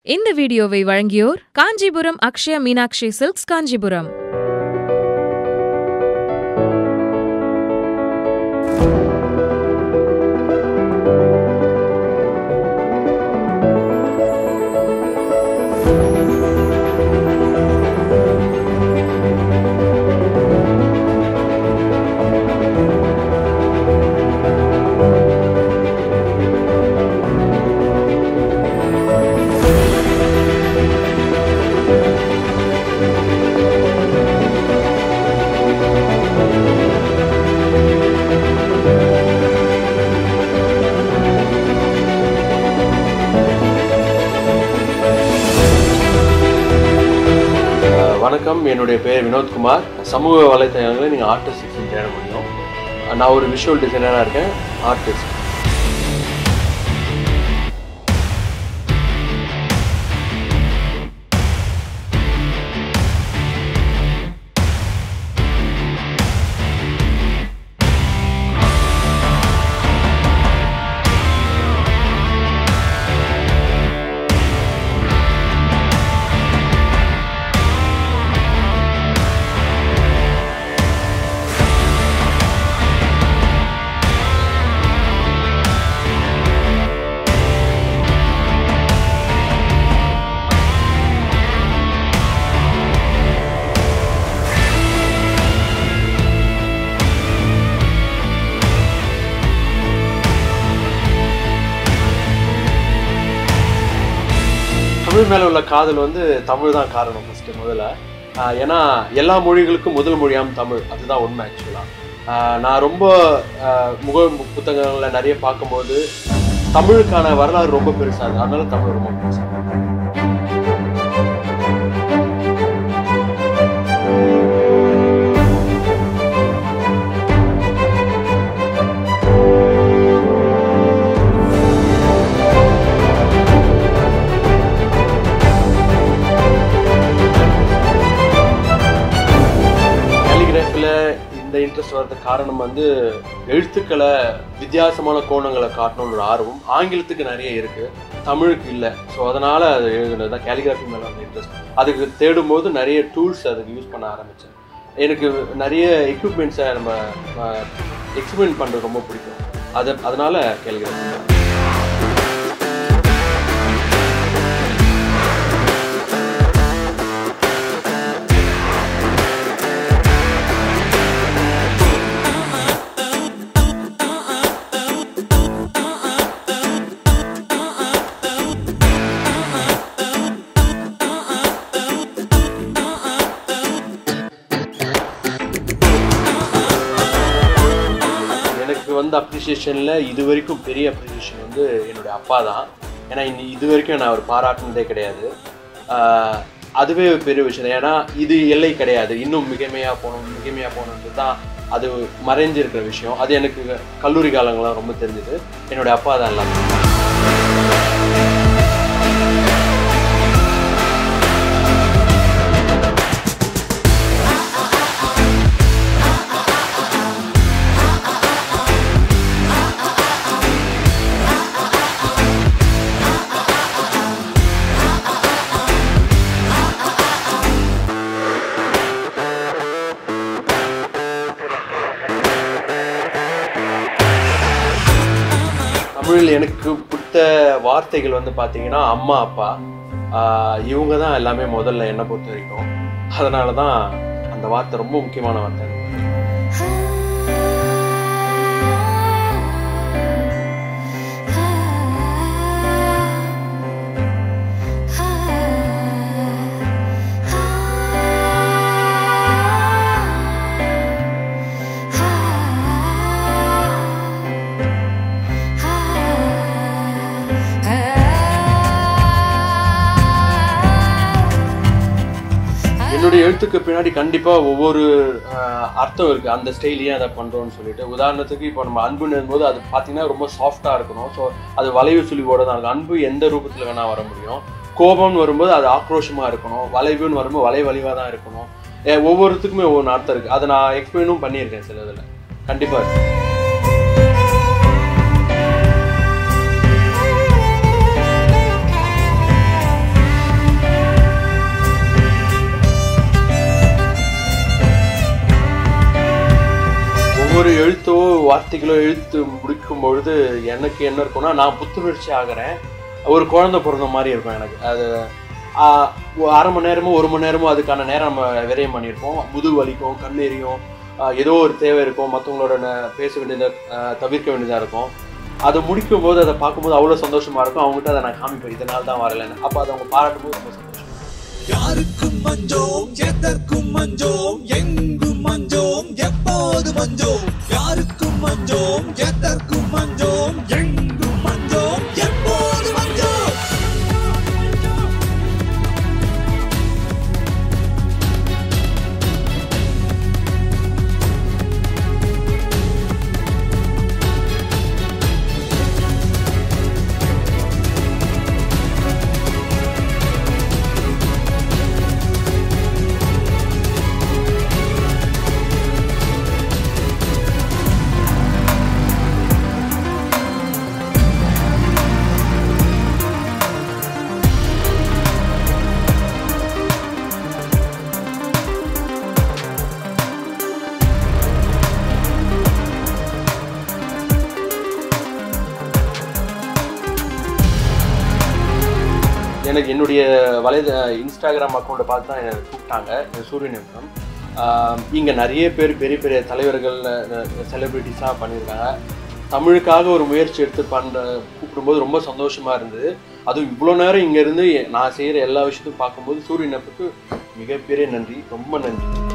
இந்த வீடியோவை வழங்கியோர் காஞ்சிபுரம் அக்ஷயா மீனாட்சி சில்க்ஸ் காஞ்சிபுரம் அஹ் வணக்கம் என்னுடைய பேர் வினோத்குமார் சமூக வலைத்தளங்களில் நீங்கள் ஆர்டிஸ்ட் செக்ஷன் தேட முடியும் நான் ஒரு விஷுவல் டிசைனராக இருக்கேன் ஆர்டிஸ்ட் தமிழ் மேலே உள்ள காதல் வந்து தமிழ் தான் காரணம் ஃபஸ்ட்டு முதல்ல ஆஹ் ஏன்னா எல்லா மொழிகளுக்கும் முதல் மொழியாம் தமிழ் அதுதான் உண்மை ஆக்சுவலாக நான் ரொம்ப ஆஹ் முக புத்தகங்களில் நிறைய பார்க்கும்போது தமிழுக்கான வரலாறு ரொம்ப பெருசாக இருக்கு அதனால தமிழ் ரொம்ப பெருசாக கேலிகிராஃபில் இந்த இன்ட்ரெஸ்ட் வர்றதுக்கு காரணம் வந்து எழுத்துக்களை வித்தியாசமான கோணங்களை காட்டணும்னு ஒரு ஆர்வம் ஆங்கிலத்துக்கு நிறைய இருக்கு தமிழுக்கு இல்லை ஸோ அதனால அது எழுதுனது தான் கேலிகிராஃபி மேலே அந்த இன்ட்ரெஸ்ட் அதுக்கு தேடும்போது நிறைய டூல்ஸ் அதுக்கு யூஸ் பண்ண ஆரம்பித்தேன் எனக்கு நிறைய எக்யூப்மெண்ட்ஸை நம்ம எக்ஸ்பிளைன் பண்ணுறது ரொம்ப பிடிக்கும் அது அதனால கேலிகிராஃபி எனக்கு வந்து அப்ரிசியேஷனில் இது வரைக்கும் பெரிய அப்ரிசியேஷன் வந்து என்னுடைய அப்பா தான் ஏன்னா இன்னி இது வரைக்கும் நான் அவர் பாராட்டினதே கிடையாது ஆஹ் அதுவே ஒரு பெரிய விஷயம் ஏன்னா இது எல்லை கிடையாது இன்னும் மிகைமையாக போகணும் மிகைமையாக போகணுன்றது தான் அது மறைஞ்சிருக்கிற விஷயம் அது எனக்கு கல்லூரி காலங்கள்லாம் ரொம்ப தெரிஞ்சது என்னுடைய அப்பா தான் எல்லாமே தமிழில் எனக்கு பிடித்த வார்த்தைகள் வந்து பார்த்தீங்கன்னா அம்மா அப்பா ஆஹ் இவங்க தான் எல்லாமே முதல்ல என்னை பொறுத்த வரைக்கும் அதனால தான் அந்த வார்த்தை ரொம்ப முக்கியமான வார்த்தை என்னுடைய எழுத்துக்கு பின்னாடி கண்டிப்பாக ஒவ்வொரு ஆஹ், அர்த்தம் இருக்குது அந்த ஸ்டைலையே அதை பண்ணுறோம்னு சொல்லிட்டு உதாரணத்துக்கு இப்போ நம்ம அன்புன்னு போது அது பார்த்தீங்கன்னா ரொம்ப சாஃப்டாக இருக்கணும் ஸோ அது வளைவு சுழிவோட தான் இருக்கும் அன்பு எந்த ரூபத்தில் வேணால் வர முடியும் கோபம்னு வரும்போது அது ஆக்ரோஷமாக இருக்கணும் வளைவுன்னு வரும்போது வளை வலிவாக தான் இருக்கணும் ஏ, ஒவ்வொருத்துக்குமே ஒவ்வொரு அர்த்தம் இருக்குது அதை நான் எக்ஸ்பிளைனும் பண்ணியிருக்கேன் சில இதில் கண்டிப்பாக இருக்கு ஒவ்வொரு எழுத்தோ வார்த்தைகளோ எழுத்து முடிக்கும் பொழுது எனக்கு என்ன இருக்கும்னா நான் புத்துணர்ச்சி ஆகிறேன் ஒரு குழந்தை பிறந்த மாதிரி இருக்கும் எனக்கு அது ஆஹ், ஒரு அரை மணி நேரமோ ஒரு மணி நேரமோ அதுக்கான நேரம் நம்ம விரயம் பண்ணியிருப்போம் முதுகு வலிக்கும் கண்ணெரியும் ஆஹ், ஏதோ ஒரு தேவை இருக்கும் மற்றவங்களோட ந- பேச வேண்டியதை ஆஹ், தவிர்க்க வேண்டியதாக இருக்கும் அதை முடிக்கும் போது அதை பார்க்கும்போது அவ்வளோ சந்தோஷமா இருக்கும் அவங்ககிட்ட அதை நான் காமிப்பேன் இதனால தான் வரலைன்னு அப்போ அதை அவங்க பாராட்டும் போது ரொம்ப சந்தோஷம் யாருக்கும் மஞ்சோம் எதற்கும் மஞ்சோம் எங்கும் மஞ்சோம் எப்போது மஞ்சோம் யாருக்கும் மஞ்சோம் எதற்கும் மஞ்சோம் எங்கும் மஞ்சோம் எப்போது மஞ்சோம் எனக்கு என்னுடைய வலைத இன்ஸ்டாகிராம் அக்கௌண்ட்டை பார்த்து தான் என்னை கூப்பிட்டாங்க இந்த சூரியன் எஃப்எம் இங்கே நிறைய பேர் பெரிய பெரிய தலைவர்கள் செலிப்ரிட்டிஸ்லாம் பண்ணியிருக்காங்க தமிழுக்காக ஒரு முயற்சி எடுத்து பண்ணுற கூப்பிடும்போது ரொம்ப சந்தோஷமாக இருந்தது அதுவும் இவ்வளோ நேரம் இங்கேருந்து நான் செய்கிற எல்லா விஷயத்தையும் பார்க்கும்போது சூரியன் எஃப்க்கு மிகப்பெரிய நன்றி ரொம்ப நன்றி